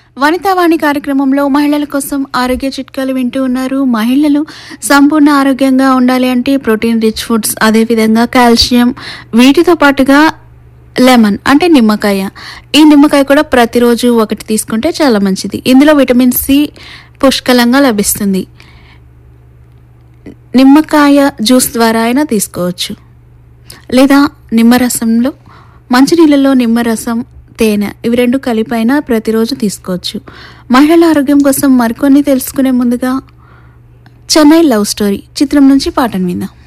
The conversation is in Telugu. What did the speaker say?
వనితావాణి కార్యక్రమంలో మహిళల కోసం ఆరోగ్య చిట్కాలు వింటూ ఉన్నారు మహిళలు సంపూర్ణ ఆరోగ్యంగా ఉండాలి అంటే ప్రోటీన్ రిచ్ ఫుడ్స్ అదేవిధంగా కాల్షియం వీటితో పాటుగా లెమన్ అంటే నిమ్మకాయ ఈ నిమ్మకాయ కూడా ప్రతిరోజు ఒకటి తీసుకుంటే చాలా మంచిది ఇందులో విటమిన్ సి పుష్కలంగా లభిస్తుంది నిమ్మకాయ జ్యూస్ ద్వారా అయినా తీసుకోవచ్చు లేదా నిమ్మరసంలో మంచినీళ్ళలో నిమ్మరసం తేనె ఇవి రెండు కలిపైనా ప్రతిరోజు తీసుకోవచ్చు మహిళల ఆరోగ్యం కోసం మరికొన్ని తెలుసుకునే ముందుగా చెన్నై లవ్ స్టోరీ చిత్రం నుంచి పాటను విందాం